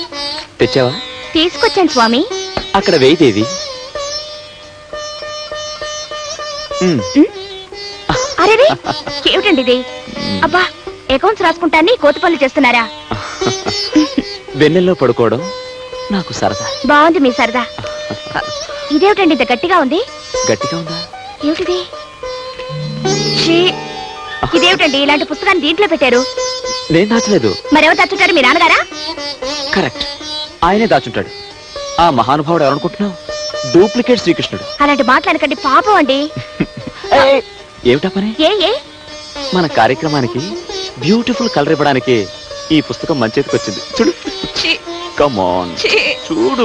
తెచ్చావా తీసుకొచ్చాను స్వామి అక్కడ వేయిదేవి ఉమ్, అరే ఏమిటండి ఇది అబ్బా అకౌంట్స్ రాసుకుంటాన్ని కోతి పనులు చేస్తున్నారా వెన్నెల్లో పడుకోవడం నాకు సరదా బాగుంది మీ సరదా ఇదేమిటండి ఇంత గట్టిగా ఉంది గట్టిగా ఉందా ఏమిటిది ఛీ, ఇదేమిటండి ఇలాంటి పుస్తకాన్ని దీంట్లో పెట్టారు నేను దాచలేదు మరెవరు తచ్చుంటారు మీ నాన్నగారా కరెక్ట్ ఆయనే దాచుంటాడు ఆ మహానుభావుడు ఎవరనుకుంటున్నావు డూప్లికేట్ శ్రీకృష్ణుడు అలాంటి మాట్లాడకండి పాపం అండి ఏయ్, ఏమిటా పని ఏ ఏ మన కార్యక్రమానికి బ్యూటిఫుల్ కలర్ ఇవ్వడానికి ఈ పుస్తకం మంచేతికి వచ్చింది చూడు కమాన్ చూడు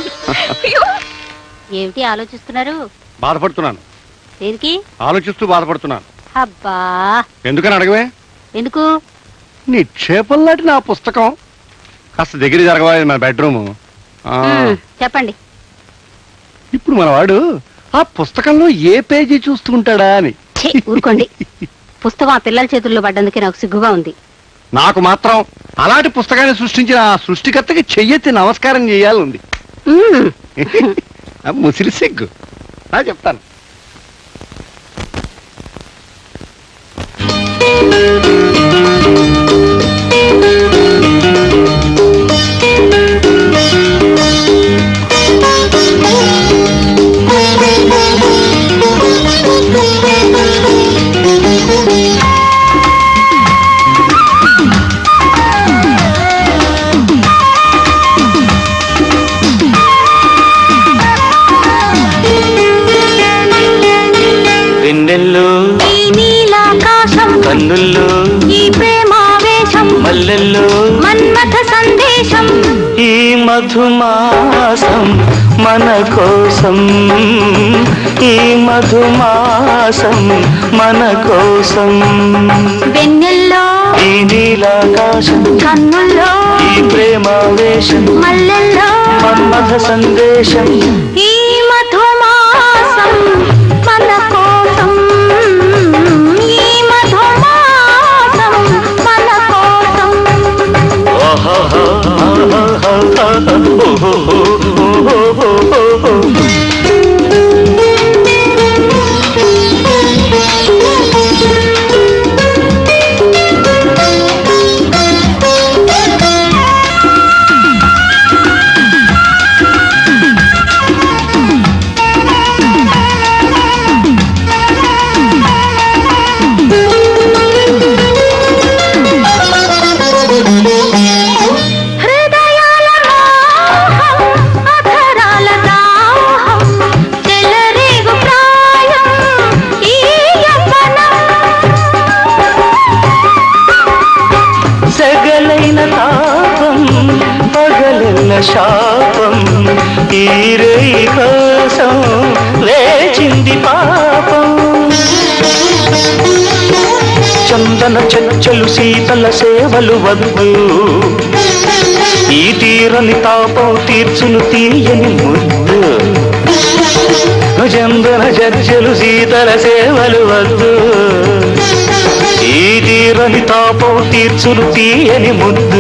ఏమిటి ఆలోచిస్తున్నారు బాధపడుతున్నాను దేనికి ఆలోచిస్తూ బాధపడుతున్నాను అబ్బా ఎందుకని అడగవే ఎందుకు నిక్షేపంలాంటి నా పుస్తకం కాస్త దగ్గర జరగవా ఇది మన బెడ్రూమ్ మ్మ్, చెప్పండి ఇప్పుడు మన వాడు ఆ పుస్తకంలో ఏ పేజీ చూస్తుంటాడా అని ఛీ, ఊరుకోండి పుస్తకం ఆ పిల్లల చేతుల్లో పడ్డందుకే నాకు సిగ్గుగా ఉంది నాకు మాత్రం అలాంటి పుస్తకాన్ని సృష్టించిన ఆ సృష్టికర్తకి చెయ్యెత్తి నమస్కారం చేయాలి మ్మ్. ముసిరి సిగ్గు నా చెప్తాను వెన్నెల్లో ఈ నీలాకాశం కన్నుల్లో ఈ ప్రేమావేశం మల్లెల్లో మన్మథ సందేశం ఈ మధుమాసం మన కోసం ఈ మధుమాసం మన కోసం వెన్నెల్లో ఈ నీలాకాశం కన్నుల్లో ఈ ప్రేమావేశం మల్లెల్లో మన్మథ సందేశం ఈ మధుమాసం మన కోసం ఈ మధుమాసం మన కోసం హృదయాల మోహం అధరాల దాహం చెలరేగు ప్రాయం ఈ యవ్వనం సగలైన తాపం పగలెల్ల శాపం ఈ రేయి కోసం లేచింది పాపం చందన చచ్చలు శీతల సేవలు వద్దు ఈ తీరని తాపం తీర్చును తీయని ముద్దు చందన చర్చలు శీతల సేవలు వద్దు ఈ తీరని తాపం తీర్చును తీయని ముద్దు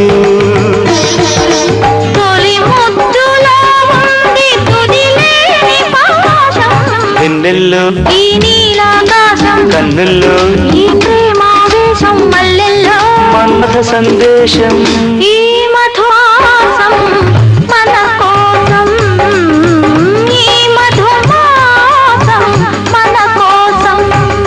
తొలి ముద్దులో ఉంది తుదిలేని పాశం వెన్నెల్లో ఈ నీలాకాశం కన్నుల్లో ఈ ప్రేమావేశం మల్లెల్లో మన్మథ సందేశం ఈ మధుమాసం మన కోసం ఈ మధుమాసం మన కోసం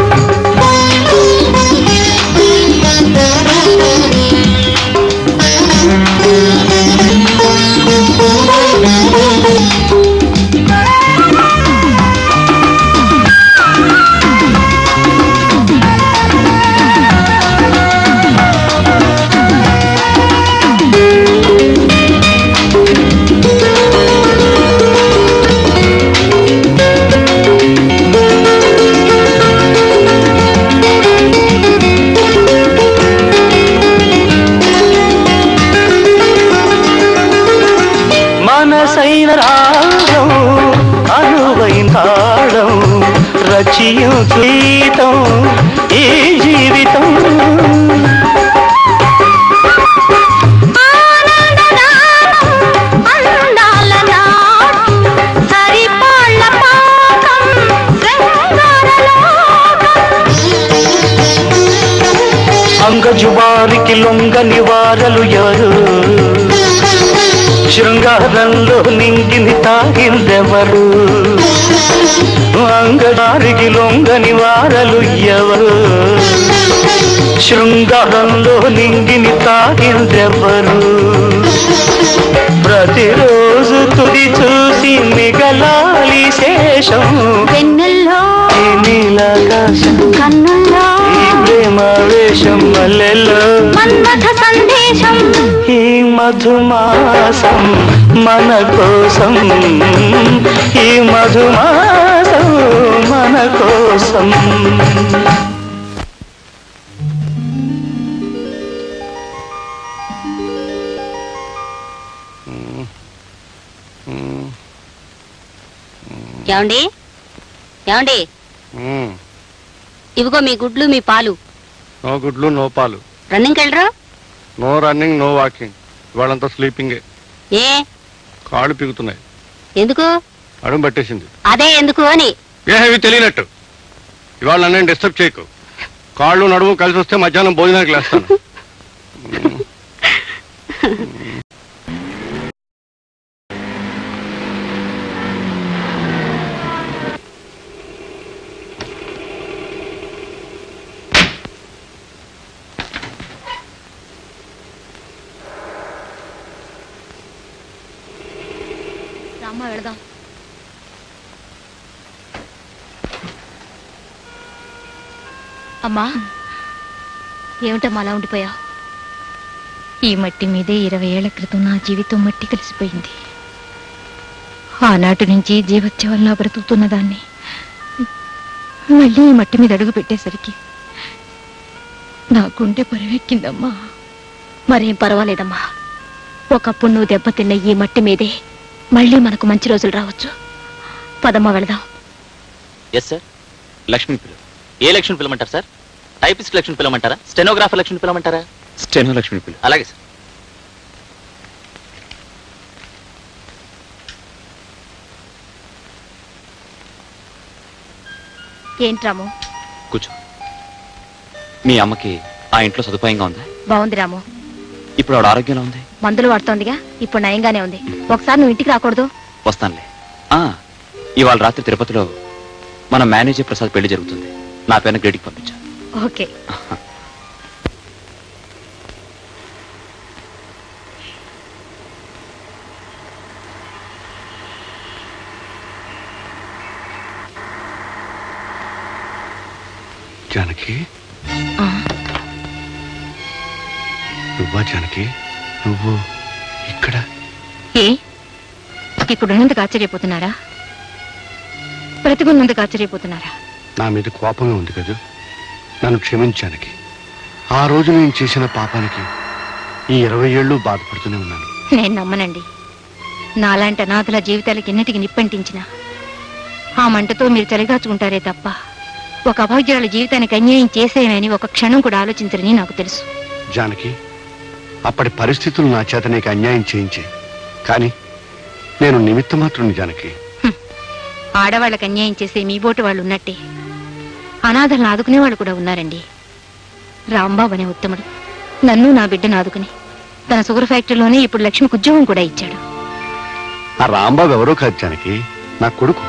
మనసైన రాగం అనువైన తాళం రచయం గీతం ఈ జీవితం ఆనందగానం లొంగని వారలు ఎవరు శృంగారంలో నింగిని తాగిందెవరు అంగడారికి లొంగని వారలు ఎవరు శృంగారంలో నింగిని తాగిందెవరు ప్రతిరోజు తుది చూసి మిగలాలి శేషం వెన్నెల్లో ఈ నీలాకాశం కన్నుల్లో ఈ ప్రేమ వేషం మల్లెల్లో మన్మథ సందేశం ఈ మధుమాసం మన కోసం ఈ మధుమాసం మన కోసం ఏమండి ఏమండి ఇవిగో మీ గుడ్లు మీ పాలు నో గుడ్లు నో పాలు రన్నింగ్కి వెళ్ళరా నో రన్నింగ్ నో వాకింగ్ ఇవాళంతా స్లీపింగే ఏ కాళ్ళు పిగుతున్నాయి ఎందుకు అడుగు పట్టేసింది అదే ఎందుకు అని ఏవి తెలియనట్టు ఇవాళ నన్ను డిస్టర్బ్ చేయకు కాళ్ళు నడుము కలిసి వస్తే మధ్యాహ్నం భోజనానికి లేస్తాను రామ్మ వెళదాం అమ్మా ఏమిటమ్మా అలా ఉండిపోయావు ఈ మట్టి మీదే ఇరవై ఏళ్ల క్రితం నా జీవితం మట్టి కలిసిపోయింది ఆనాటి నుంచి జీవత్యవల్లా బ్రతుకుతున్న దాన్ని మళ్ళీ ఈ మట్టి మీద అడుగు పెట్టేసరికి నా గుండె పరువెక్కిందమ్మా మరేం పర్వాలేదమ్మా ఒకప్పుడు నువ్వు దెబ్బతిన్న ఈ మట్టి మీదే మళ్ళీ మనకు మంచి రోజులు రావచ్చు పదమ్మా వెళదాం ఎస్ సార్ లక్ష్మి పిల్ల ఏ లక్ష్మి పిలమంటారు సార్ టైపిస్ట్ లక్ష్మి పిలమంటారా స్టెనోగ్రాఫర్ లక్ష్మి పిలమంటారా స్టెనో లక్ష్మి పిల్ల అలాగే సార్ ఏంటి కూర్చో మీ అమ్మకి ఆ ఇంట్లో సదుపాయంగా ఉందా బాగుంది రాము ఇప్పుడు ఆవిడ ఆరోగ్యంలో ఉంది మందులు వాడుతోందిగా ఇప్పుడు నయంగానే ఉంది ఒకసారి నువ్వు ఇంటికి రాకూడదు వస్తానులే ఆ, ఇవాళ రాత్రి తిరుపతిలో మన మేనేజర్ ప్రసాద్ పెళ్లి జరుగుతుంది నా పేరున గ్రేడికి పంపించా ఓకే జానకి నువ్వా జానకి నువ్వు ఇక్కడ ఏ ఇప్పుడు ఉన్నందుకు ఆశ్చర్యపోతున్నారా బ్రతికున్నందుకు ఆశ్చర్యపోతున్నారా నా మీద కోపమే ఉంది కదా నన్ను క్షమించానికి ఆ రోజు నేను చేసిన పాపానికి ఈ ఇరవై ఏళ్ళు బాధపడుతూనే ఉన్నాను నేను నమ్మనండి నాలాంటి అనాథల జీవితాలకి ఎన్నిటికి నిప్పంటించిన ఆ మంటతో మీరు చలిగాచుకుంటారే తప్ప ఒక అభాగ్యురాల జీవితానికి అన్యాయం చేసేయమని ఒక క్షణం కూడా ఆలోచించరని నాకు తెలుసు జానకి అప్పటి పరిస్థితులు నా చేత నీకు అన్యాయం చేయించే కానీ నేను నిమిత్త మాత్రుని జానకి ఆడవాళ్ళకి అన్యాయం చేసే మీ బోటు వాళ్ళు ఉన్నట్టే అనాథలను ఆదుకునే వాళ్ళు కూడా ఉన్నారండి రాంబాబు అనే ఉత్తముడు నన్ను నా బిడ్డను ఆదుకుని తన షుగర్ ఫ్యాక్టరీలోనే ఇప్పుడు లక్ష్మికి ఉద్యోగం కూడా ఇచ్చాడు ఆ రాంబాబు ఎవరో కాదు జానకి నా కొడుకు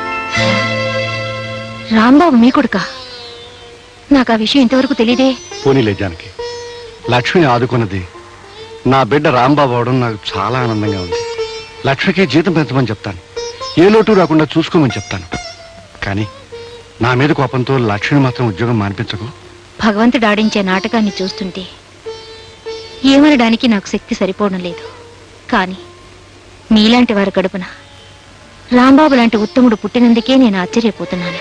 రాంబాబు మీ కొడుకా నాకు ఆ విషయం ఇంతవరకు తెలియదే పోనీలే జానకి లక్ష్మిని ఆదుకున్నది నా బిడ్డ రాంబాబు అవడం నాకు చాలా ఆనందంగా ఉంది లక్ష్మికి జీతం పెంచమని చెప్తాను ఏ లోటు రాకుండా చూసుకోమని చెప్తాను కానీ నా మీద కోపంతో లక్ష్మిని మాత్రం ఉద్యోగం మానిపించకు భగవంతుడు ఆడించే నాటకాన్ని చూస్తుంటే ఏమనడానికి నాకు శక్తి సరిపోవడం లేదు కానీ మీలాంటి వారి గడుపున రాంబాబు లాంటి ఉత్తముడు పుట్టినందుకే నేను ఆశ్చర్యపోతున్నాను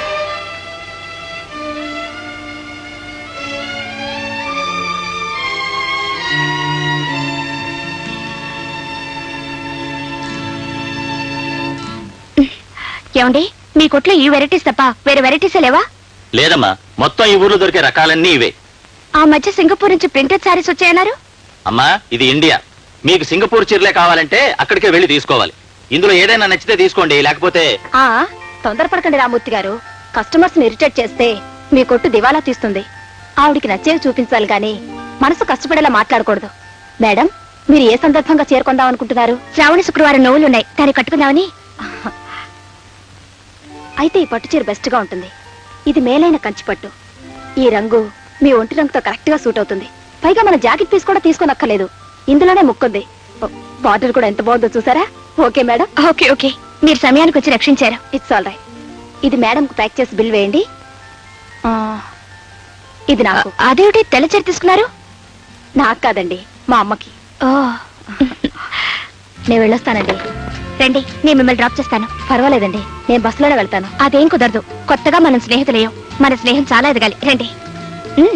ఏమండి మీ కొట్లో ఈ వెరైటీస్ తప్ప వేరే వెరైటీస్ లేవా లేదమ్మా మొత్తం ఈ ఊర్లో దొరికే రకాలన్నీ ఇవే ఆ మధ్య సింగపూర్ నుంచి ప్రింటెడ్ సారీస్ వచ్చాయన్నారు అమ్మా ఇది ఇండియా మీకు సింగపూర్ చీరలే కావాలంటే అక్కడికే వెళ్ళి తీసుకోవాలి ఇందులో ఏదైనా నచ్చితే తీసుకోండి లేకపోతే ఆ తొందరపడకండి రామూర్తి గారు కస్టమర్స్ ని ఇరిటేట్ చేస్తే మీ కొట్టు దివాలా తీస్తుంది ఆవిడికి నచ్చేవి చూపించాలి గాని మనసు కష్టపడేలా మాట్లాడకూడదు మేడం మీరు ఏ సందర్భంగా చేరుకుందాం అనుకుంటున్నారు శ్రావణ శుక్రవారం నవ్వులు ఉన్నాయి దాన్ని కట్టుకుందామని అయితే ఈ పట్టు చీర బెస్ట్ గా ఉంటుంది ఇది మేలైన కంచి పట్టు ఈ రంగు మీ ఒంటి రంగుతో కరెక్ట్ గా సూట్ అవుతుంది పైగా మన జాకెట్ పీస్ కూడా తీసుకోనక్కర్లేదు ఇందులోనే ముక్కుంది బార్డర్ కూడా ఎంత బాగుందో చూసారా ఓకే మేడం ఓకే ఓకే మీరు సమయానికి వచ్చి రక్షించారు ఇట్స్ ఆల్ రైట్ ఇది మేడం ప్యాక్ చేసి బిల్ వేయండి ఆ, ఇది నాకు అదేమిటి తెల్లచీర తీసుకున్నారు నాకు కాదండి మా అమ్మకి నేను వెళ్ళొస్తానండి రండి నేను మిమ్మల్ని డ్రాప్ చేస్తాను పర్వాలేదండి నేను బస్సులోనే వెళ్తాను అదేం కుదరదు కొత్తగా మనం స్నేహితులేయం మన స్నేహం చాలా ఎదగాలి రండి ఉమ్.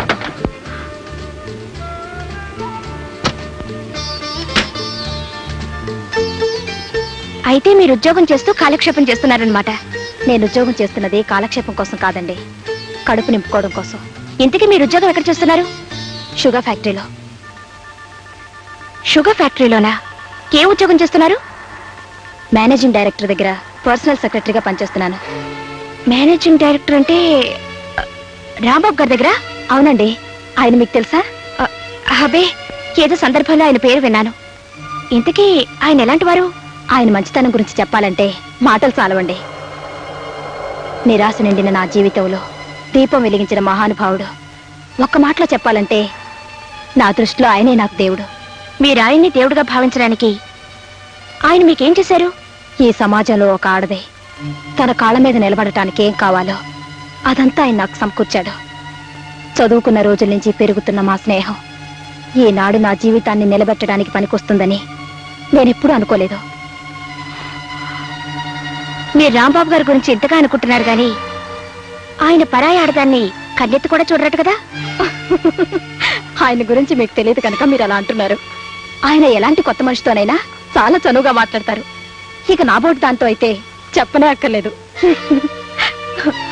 అయితే మీరు ఉద్యోగం చేస్తూ కాలక్షేపం చేస్తున్నారనమాట నేను ఉద్యోగం చేస్తున్నది కాలక్షేపం కోసం కాదండి కడుపు నింపుకోవడం కోసం ఇంతకీ మీరు ఉద్యోగం ఎక్కడ చేస్తున్నారు షుగర్ ఫ్యాక్టరీలో షుగర్ ఫ్యాక్టరీలోనా ఏ ఉద్యోగం చేస్తున్నారు మేనేజింగ్ డైరెక్టర్ దగ్గర పర్సనల్ సెక్రటరీగా పనిచేస్తున్నాను మేనేజింగ్ డైరెక్టర్ అంటే అ, రాంబాబు గారి దగ్గర అవునండి ఆయన మీకు తెలుసా అ, అబే ఏదో సందర్భంలో ఆయన పేరు విన్నాను ఇంతకీ ఆయన ఎలాంటి వారు ఆయన మంచితనం గురించి చెప్పాలంటే మాటలు చాలవండి నిరాశ నిండిన నా జీవితంలో దీపం వెలిగించిన మహానుభావుడు ఒక్క మాటలో చెప్పాలంటే నా దృష్టిలో ఆయనే నాకు దేవుడు మీరు ఆయన్ని దేవుడిగా భావించడానికి ఆయన మీకేం చేశారు ఈ సమాజంలో ఒక ఆడదే తన కాళ్ళ మీద నిలబడటానికి ఏం కావాలో అదంతా ఆయన నాకు సమకూర్చాడు చదువుకున్న రోజుల నుంచి పెరుగుతున్న మా స్నేహం ఈనాడు నా జీవితాన్ని నిలబెట్టడానికి పనికొస్తుందని నేనెప్పుడూ అనుకోలేదు మీరు రాంబాబు గారి గురించి ఇంతగా అనుకుంటున్నారు గాని ఆయన పరాయి ఆడదాన్ని కన్నెత్తి కూడా చూడరట కదా ఆయన గురించి మీకు తెలియదు కనుక మీరు అలా అంటున్నారు ఆయన ఎలాంటి కొత్త మనిషితోనైనా చాలా చనువుగా మాట్లాడతారు ఇక నా బోటు దాంతో అయితే చెప్పనే అక్కర్లేదు